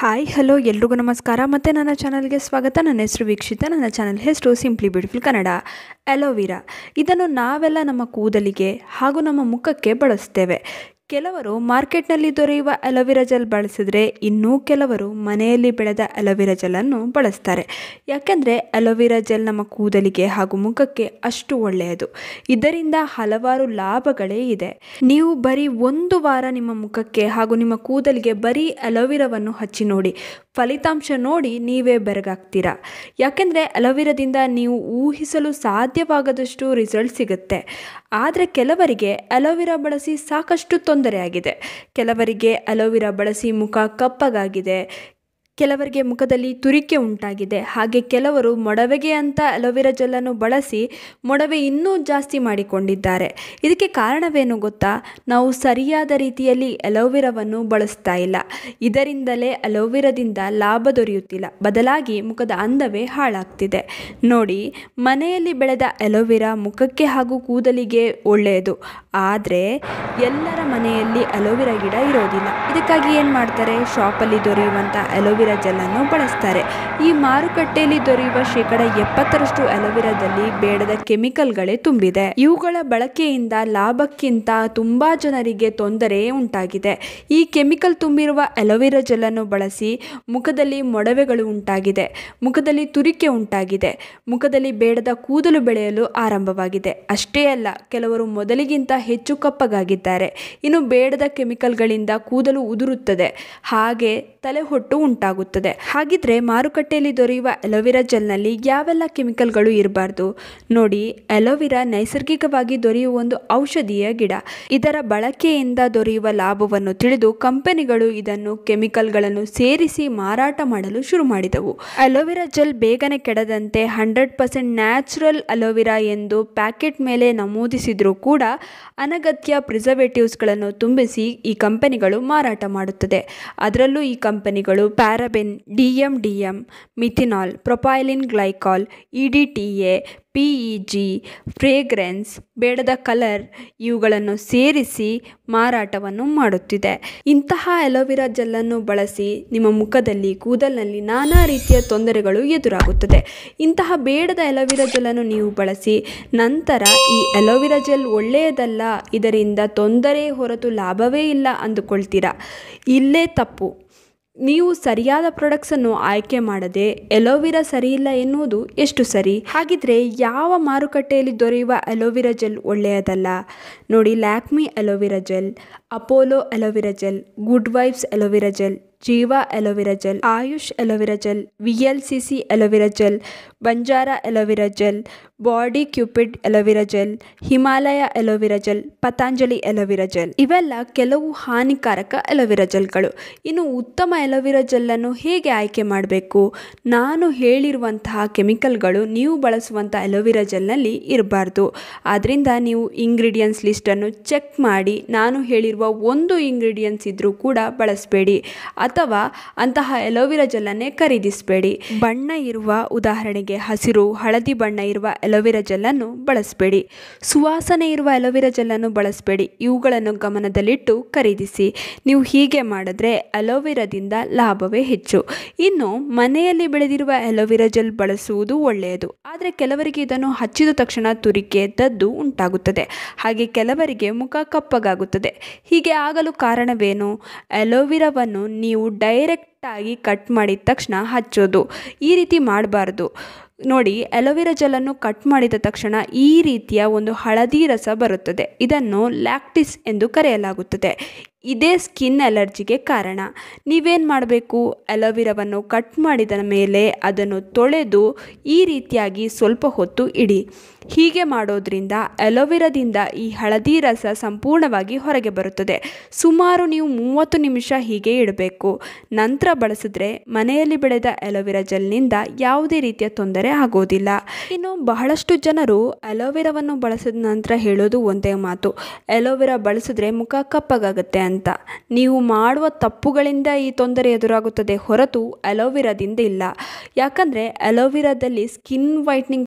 hi hello ಎಲ್ರಿಗೂ ನಮಸ್ಕಾರ ಮತ್ತು ನನ್ನ ಚಾನಲ್ಗೆ ಸ್ವಾಗತ ನನ್ನ ಹೆಸರು ವೀಕ್ಷಿತ ನನ್ನ ಚಾನಲ್ ಹೆಸರು ಸಿಂಪ್ಲಿ ಬ್ಯೂಟಿಫುಲ್ ಕನ್ನಡ ಅಲೋವಿರಾ ಇದನ್ನು ನಾವೆಲ್ಲ ನಮ್ಮ ಕೂದಲಿಗೆ ಹಾಗೂ ನಮ್ಮ ಮುಖಕ್ಕೆ ಬಳಸ್ತೇವೆ ಕೆಲವರು ಮಾರ್ಕೆಟ್ನಲ್ಲಿ ದೊರೆಯುವ ಅಲೋವೆರಾ ಜೆಲ್ ಬಳಸಿದ್ರೆ ಇನ್ನೂ ಕೆಲವರು ಮನೆಯಲ್ಲಿ ಬೆಳೆದ ಅಲೋವೆರಾ ಜೆಲ್ಲನ್ನು ಬಳಸ್ತಾರೆ ಯಾಕೆಂದರೆ ಅಲೋವೆರಾ ಜೆಲ್ ನಮ್ಮ ಕೂದಲಿಗೆ ಹಾಗೂ ಮುಖಕ್ಕೆ ಅಷ್ಟು ಒಳ್ಳೆಯದು ಇದರಿಂದ ಹಲವಾರು ಲಾಭಗಳೇ ಇದೆ ನೀವು ಬರೀ ಒಂದು ವಾರ ನಿಮ್ಮ ಮುಖಕ್ಕೆ ಹಾಗೂ ನಿಮ್ಮ ಕೂದಲಿಗೆ ಬರೀ ಅಲೋವೆರಾವನ್ನು ಹಚ್ಚಿ ನೋಡಿ ಫಲಿತಾಂಶ ನೋಡಿ ನೀವೇ ಬೆರಗಾಗ್ತೀರಾ ಯಾಕೆಂದರೆ ಅಲೋವೆರಾದಿಂದ ನೀವು ಊಹಿಸಲು ಸಾಧ್ಯವಾಗದಷ್ಟು ರಿಸಲ್ಟ್ ಸಿಗುತ್ತೆ ಆದರೆ ಕೆಲವರಿಗೆ ಅಲೋವೆರಾ ಬಳಸಿ ಸಾಕಷ್ಟು ತೊಂದರೆಯಾಗಿದೆ ಕೆಲವರಿಗೆ ಅಲೋವೆರಾ ಬಳಸಿ ಮುಖ ಕಪ್ಪಗಾಗಿದೆ ಕೆಲವರಿಗೆ ಮುಖದಲ್ಲಿ ತುರಿಕೆ ಉಂಟಾಗಿದೆ ಹಾಗೆ ಕೆಲವರು ಮೊಡವೆಗೆ ಅಂತ ಅಲೋವೆರಾ ಜೆಲ್ಲನ್ನು ಬಳಸಿ ಮೊಡವೆ ಇನ್ನೂ ಜಾಸ್ತಿ ಮಾಡಿಕೊಂಡಿದ್ದಾರೆ ಇದಕ್ಕೆ ಕಾರಣವೇನು ಗೊತ್ತಾ ನಾವು ಸರಿಯಾದ ರೀತಿಯಲ್ಲಿ ಅಲೋವೆರಾವನ್ನು ಬಳಸ್ತಾ ಇಲ್ಲ ಇದರಿಂದಲೇ ಅಲೋವೆರಾದಿಂದ ಲಾಭ ದೊರೆಯುತ್ತಿಲ್ಲ ಬದಲಾಗಿ ಮುಖದ ಅಂದವೇ ಹಾಳಾಗ್ತಿದೆ ನೋಡಿ ಮನೆಯಲ್ಲಿ ಬೆಳೆದ ಅಲೋವೆರಾ ಮುಖಕ್ಕೆ ಹಾಗೂ ಕೂದಲಿಗೆ ಒಳ್ಳೆಯದು ಆದರೆ ಎಲ್ಲರ ಮನೆಯಲ್ಲಿ ಅಲೋವೆರಾ ಗಿಡ ಇರೋದಿಲ್ಲ ಇದಕ್ಕಾಗಿ ಏನು ಮಾಡ್ತಾರೆ ಶಾಪಲ್ಲಿ ದೊರೆಯುವಂಥ ಅಲೋವೆರಾ ಜೆಲ್ಲನ್ನು ಬಳಸ್ತಾರೆ ಈ ಮಾರುಕಟ್ಟೆಯಲ್ಲಿ ದೊರೆಯುವ ಶೇಕಡ ಎಪ್ಪತ್ತರಷ್ಟು ಅಲೋವೆರಾದಲ್ಲಿ ಬೇಡದ ಕೆಮಿಕಲ್ಗಳೇ ತುಂಬಿದೆ ಇವುಗಳ ಬಳಕೆಯಿಂದ ಲಾಭಕ್ಕಿಂತ ತುಂಬಾ ಜನರಿಗೆ ತೊಂದರೆ ಉಂಟಾಗಿದೆ ಈ ಕೆಮಿಕಲ್ ತುಂಬಿರುವ ಅಲೋವೆರಾ ಜೆಲ್ಲನ್ನು ಬಳಸಿ ಮುಖದಲ್ಲಿ ಮೊಡವೆಗಳು ಉಂಟಾಗಿದೆ ಮುಖದಲ್ಲಿ ತುರಿಕೆ ಉಂಟಾಗಿದೆ ಮುಖದಲ್ಲಿ ಬೇಡದ ಕೂದಲು ಬೆಳೆಯಲು ಆರಂಭವಾಗಿದೆ ಅಷ್ಟೇ ಅಲ್ಲ ಕೆಲವರು ಮೊದಲಿಗಿಂತ ಹೆಚ್ಚು ಕಪ್ಪಗಾಗಿದ್ದಾರೆ ಇನ್ನು ಬೇಡದ ಕೆಮಿಕಲ್ಗಳಿಂದ ಕೂದಲು ಉದುರುತ್ತದೆ ಹಾಗೆ ತಲೆಹೊಟ್ಟು ಉಂಟಾಗುತ್ತದೆ ಹಾಗಿದ್ರೆ ಮಾರುಕಟ್ಟೆಯಲ್ಲಿ ದೊರೆಯುವ ಅಲೋವೆರಾ ಜೆಲ್ನಲ್ಲಿ ಯಾವೆಲ್ಲ ಕೆಮಿಕಲ್ಗಳು ಇರಬಾರ್ದು ನೋಡಿ ಅಲೋವೆರಾ ನೈಸರ್ಗಿಕವಾಗಿ ದೊರೆಯುವ ಒಂದು ಔಷಧೀಯ ಗಿಡ ಇದರ ಬಳಕೆಯಿಂದ ದೊರೆಯುವ ಲಾಭವನ್ನು ತಿಳಿದು ಕಂಪನಿಗಳು ಇದನ್ನು ಕೆಮಿಕಲ್ಗಳನ್ನು ಸೇರಿಸಿ ಮಾರಾಟ ಮಾಡಲು ಶುರು ಮಾಡಿದವು ಅಲೋವೆರಾ ಜೆಲ್ ಬೇಗನೆ ಕೆಡದಂತೆ ಹಂಡ್ರೆಡ್ ಪರ್ಸೆಂಟ್ ನ್ಯಾಚುರಲ್ ಅಲೋವೆರಾ ಎಂದು ಪ್ಯಾಕೆಟ್ ಮೇಲೆ ನಮೂದಿಸಿದರೂ ಕೂಡ ಅನಗತ್ಯ ಪ್ರಿಸರ್ವೇಟಿವ್ಸ್ಗಳನ್ನು ತುಂಬಿಸಿ ಈ ಕಂಪನಿಗಳು ಮಾರಾಟ ಮಾಡುತ್ತದೆ ಅದರಲ್ಲೂ ಈ ಕಂಪನಿಗಳು paraben D M D M methanol propylene glycol E D T A P E G fragrance ಬೇಡದ ಕಲರ್ ಇವುಗಳನ್ನು ಸೇರಿಸಿ ಮಾರಾಟವನ್ನು ಮಾಡುತ್ತಿದೆ ಇಂತಹ ಅಲೋವೆರಾ ಜೆಲ್ಲನ್ನು ಬಳಸಿ ನಿಮ್ಮ ಮುಖದಲ್ಲಿ ಕೂದಲಿನಲ್ಲಿ ನಾನಾ ರೀತಿಯ ತೊಂದರೆಗಳು ಎದುರಾಗುತ್ತದೆ ಇಂತಹ ಬೇಡದ ಅಲೋವೆರಾ ಜೆಲ್ಲನ್ನು ನೀವು ಬಳಸಿ ನಂತರ ಈ ಅಲೋವೆರಾ ಜೆಲ್ ಒಳ್ಳೆಯದಲ್ಲ ಇದರಿಂದ ತೊಂದರೆ ಹೊರತು ಲಾಭವೇ ಇಲ್ಲ ಅಂದುಕೊಳ್ತೀರಾ ಇಲ್ಲೇ ತಪ್ಪು ನೀವು ಸರಿಯಾದ ಪ್ರಾಡಕ್ಟ್ಸನ್ನು ಆಯ್ಕೆ ಮಾಡದೆ ಎಲೋವಿರಾ ಸರಿಯಿಲ್ಲ ಎನ್ನುವುದು ಎಷ್ಟು ಸರಿ ಹಾಗಿದ್ರೆ ಯಾವ ಮಾರುಕಟ್ಟೆಯಲ್ಲಿ ದೊರೆಯುವ ಅಲೋವೆರಾ ಜೆಲ್ ಒಳ್ಳೆಯದಲ್ಲ ನೋಡಿ Lakme aloe vera gel Apollo aloe vera gel good vibes aloe vera gel Jiva aloe vera gel Ayush aloe vera gel V L C C aloe vera gel Banjara aloe vera gel body cupid aloe vera gel Himalaya aloe vera gel Patanjali aloe vera gel ಇವೆಲ್ಲ ಕೆಲವು ಹಾನಿಕಾರಕ aloe vera ಜೆಲ್ಗಳು ಇನ್ನು ಉತ್ತಮ aloe vera ಜೆಲ್ಲನ್ನು ಹೇಗೆ ಆಯ್ಕೆ ಮಾಡಬೇಕು ನಾನು ಹೇಳಿರುವಂತಹ ಕೆಮಿಕಲ್ಗಳು ನೀವು ಬಳಸುವಂಥ ಅಲೋವೆರಾ ಜೆಲ್ನಲ್ಲಿ ಇರಬಾರ್ದು ಆದ್ದರಿಂದ ನೀವು ಇಂಗ್ರೀಡಿಯೆಂಟ್ಸ್ ಲಿಸ್ಟನ್ನು ಚೆಕ್ ಮಾಡಿ ನಾನು ಹೇಳಿರುವ ಒಂದು ಇಂಗ್ರೀಡಿಯೆಂಟ್ಸ್ ಇದ್ದರೂ ಕೂಡ ಬಳಸಬೇಡಿ ಅಥವಾ ಅಂತಹ ಅಲೋವೆರಾ ಜೆಲ್ಲನ್ನೇ ಖರೀದಿಸಬೇಡಿ ಬಣ್ಣ ಇರುವ ಉದಾಹರಣೆಗೆ ಹಸಿರು ಹಳದಿ ಬಣ್ಣ ಇರುವ ಅಲೋವೆರಾ ಜೆಲ್ಲನ್ನು ಬಳಸಬೇಡಿ ಸುವಾಸನೆ ಇರುವ ಅಲೋವೆರಾ ಜೆಲ್ಲನ್ನು ಬಳಸಬೇಡಿ ಇವುಗಳನ್ನು ಗಮನದಲ್ಲಿಟ್ಟು ಖರೀದಿಸಿ ನೀವು ಹೀಗೆ ಮಾಡಿದ್ರೆ ಅಲೋವೆರಾದಿಂದ ಲಾಭವೇ ಹೆಚ್ಚು ಇನ್ನು ಮನೆಯಲ್ಲಿ ಬೆಳೆದಿರುವ ಅಲೋವೆರಾ ಜೆಲ್ ಬಳಸುವುದು ಒಳ್ಳೆಯದು ಆದರೆ ಕೆಲವರಿಗೆ ಇದನ್ನು ಹಚ್ಚಿದ ತಕ್ಷಣ ತುರಿಕೆ ದದ್ದು ಉಂಟಾಗುತ್ತದೆ ಹಾಗೆ ಕೆಲವರಿಗೆ ಮುಖ ಕಪ್ಪಗಾಗುತ್ತದೆ ಹೀಗೆ ಆಗಲು ಕಾರಣವೇನು ಅಲೋವೆರಾವನ್ನು ನೀವು ಡೈರೆಕ್ಟಾಗಿ ಕಟ್ ಮಾಡಿದ ತಕ್ಷಣ ಹಚ್ಚೋದು ಈ ರೀತಿ ಮಾಡಬಾರ್ದು ನೋಡಿ ಅಲೋವೆರಾ ಜೆಲ್ಲನ್ನು ಕಟ್ ಮಾಡಿದ ತಕ್ಷಣ ಈ ರೀತಿಯ ಒಂದು ಹಳದಿ ರಸ ಬರುತ್ತದೆ ಇದನ್ನು ಲ್ಯಾಕ್ಟಿಸ್ ಎಂದು ಕರೆಯಲಾಗುತ್ತದೆ ಇದೇ ಸ್ಕಿನ್ ಅಲರ್ಜಿಗೆ ಕಾರಣ ನೀವೇನು ಮಾಡಬೇಕು ಅಲೋವೆರಾವನ್ನು ಕಟ್ ಮಾಡಿದ ಮೇಲೆ ಅದನ್ನು ತೊಳೆದು ಈ ರೀತಿಯಾಗಿ ಸ್ವಲ್ಪ ಹೊತ್ತು ಇಡಿ ಹೀಗೆ ಮಾಡೋದ್ರಿಂದ ಅಲೋವೆರಾದಿಂದ ಈ ಹಳದಿ ರಸ ಸಂಪೂರ್ಣವಾಗಿ ಹೊರಗೆ ಬರುತ್ತದೆ ಸುಮಾರು ನೀವು ಮೂವತ್ತು ನಿಮಿಷ ಹೀಗೆ ಇಡಬೇಕು ನಂತರ ಬಳಸಿದ್ರೆ ಮನೆಯಲ್ಲಿ ಬೆಳೆದ ಅಲೋವೆರಾ ಜೆಲ್ನಿಂದ ಯಾವುದೇ ರೀತಿಯ ತೊಂದರೆ ಆಗೋದಿಲ್ಲ ಇನ್ನು ಬಹಳಷ್ಟು ಜನರು ಅಲೋವೆರಾವನ್ನು ಬಳಸಿದ ನಂತರ ಹೇಳೋದು ಒಂದೇ ಮಾತು ಅಲೋವೆರಾ ಬಳಸಿದ್ರೆ ಮುಖ ಕಪ್ಪಗಾಗುತ್ತೆ ಅಂತ ನೀವು ಮಾಡುವ ತಪ್ಪುಗಳಿಂದ ಈ ತೊಂದರೆ ಎದುರಾಗುತ್ತದೆ ಹೊರತು ಅಲೋವೆರಾದಿಂದ ಇಲ್ಲ ಯಾಕಂದರೆ ಅಲೋವೆರಾದಲ್ಲಿ ಸ್ಕಿನ್ ವೈಟ್ನಿಂಗ್